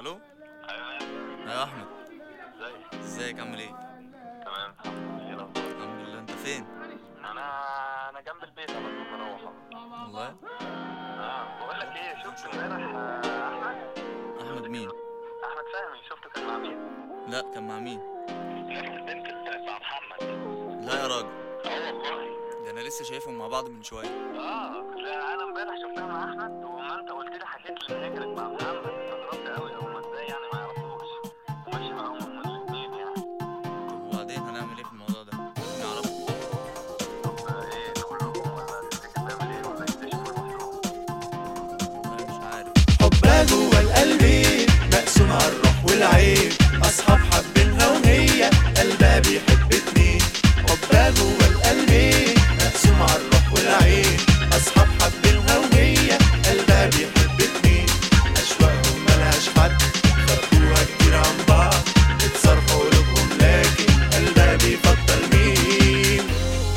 الو ايوه يا احمد ازيك ازيك عامل ايه تمام الحمد لله إيه الأخبار؟ الحمد لله انت فين انا انا جنب البيت على طول بروح أهو. والله اه بقول لك ايه شفت امبارح آه، احمد احمد مين احمد فهمي شفته كان مع مين لا كان مع مين نفس البنت بتاعت مع محمد لا يا راجل اه والله ده انا لسه شايفهم مع بعض من شويه اه لا انا امبارح شفتها مع احمد وما انت قلت لي حكيت لي ان هي كانت مع محمد استغربت قوي هما ازاي يعني ما يعرفوش وماشي معاهم هما الاثنين يعني طب وبعدين هنعمل ايه في الموضوع ده نعرفه طب آه، ايه تقول لهم ولا تفتكر تعمل ايه ولا يكتشفوا لوحدهم والله مش عارف حبها جوا القلب مقسوم على الروح والعين اصحاب حابينها وهي قلبها بيحب اتنين حبها جوا القلب مقسوم على الروح والعين اصحاب حابينها وهي قلبها بيحب اتنين اشواقهم ملهاش حد خرجوها كتير عن بعض اتصرفوا قلوبهم لكن قلبها بيفضل مين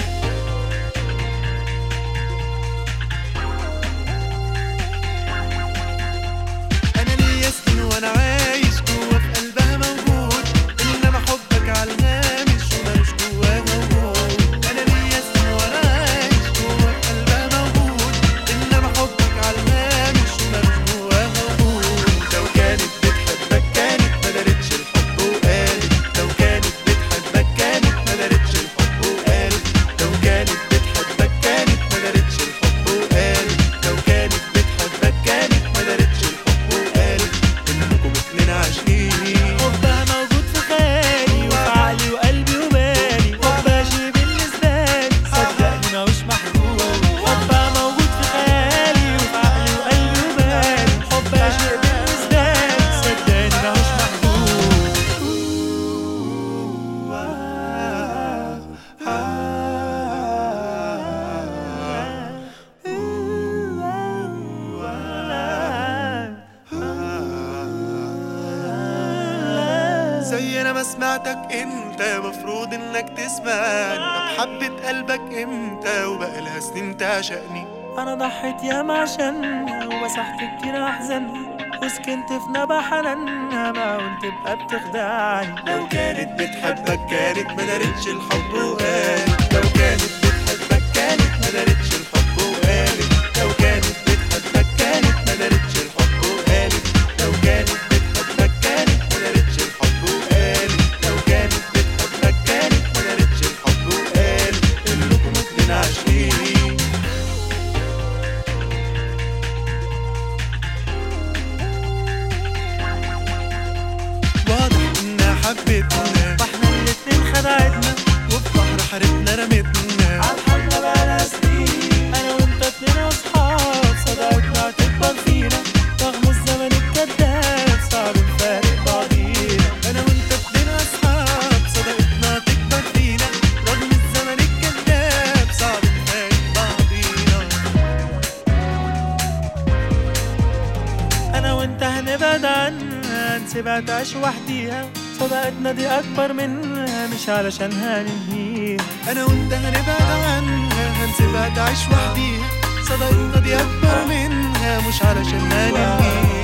انا ليا سنين وانا عايش جوا في قلبها موجود انما حبك على الهامش ومالوش جواها وجود انا ليا سنين وانا عايش جوا في قلبها موجود انما حبك على الهامش ومالوش جواها وجود لو كانت بتحبك كانت ما دارتش الحب وقالت لو كانت بتحبك كانت ما دارتش الحب وقالت لو كانت بتحبك كانت ما دارتش الحب وقالت لو كانت بتحبك كانت ما دارتش الحب وقالت انكم اتنين عاشقين حبها موجود في خيالي وفي عقلي وقلبي وبالي حبها شي بالنسبة لي صدقني ماهوش محدود حبها موجود في خيالي وفي عقلي وقلبي وبالي حبها شي بالنسبة لي صدقني ماهوش محدود زي انا ما سمعتك انت مفروض انك تسمعني طب حبة قلبك امتى وبقالها سنين تعشقني انا ضحيت ياما عشانها ومسحت كتير احزانها وسكنت في نبع حنانها معقول تبقى بتخدعني لو كانت بتحبك كانت ما دارتش الحب وقالت لو كانت بتحبك كانت ما دارتش الحب وقالت لو كانت بتحبك كانت ما دارتش الحب وقالت لو كانت بتحبك كانت ما دارتش الحب وقالت لو كانت بتحبك كانت ما دارتش الحب وقالت انكم اتنين عاشقين واضح انها حبتنا واحنا الاتنين خدعتنا وفي بحر حارتنا رمتنا عالحالنا بقالها سنين انا وانت اتنين اصحاب صداقتنا هتكبر فينا رغم الزمن الكداب صعب نفارق بعضينا انا وانت اتنين اصحاب صداقتنا تكبر فينا رغم الزمن الكذاب صعب نفارق بعضينا انا وانت هنبعد عنها نسيبها تعيش وحديها صداقتنا دي اكبر منها مش علشانها ننهيها انا وانت هنبعد عنها هنسيبها تعيش وحديها صداقتنا دي اكبر منها مش علشان ننهيها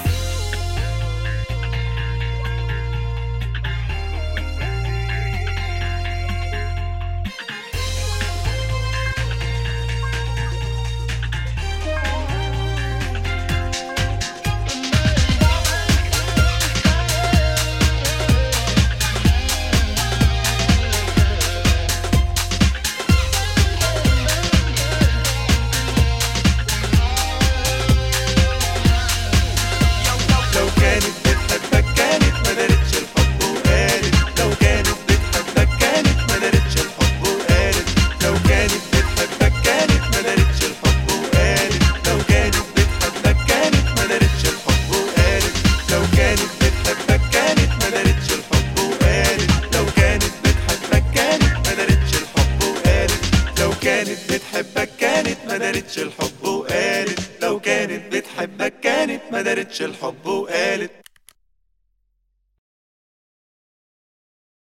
لو كانت بتحبك كانت ما دارتش الحب وقالت لو كانت بتحبك كانت ما دارتش الحب وقالت لو كانت بتحبك كانت ما دارتش الحب وقالت لو كانت بتحبك كانت ما دارتش الحب وقالت لو كانت بتحبك كانت ما دارتش الحب وقالت لو كانت بتحبك كانت ما دارتش الحب وقالت لو كانت بتحبك كانت ما دارتش الحب وقالت لو كانت بتحبك كانت ما دارتش الحب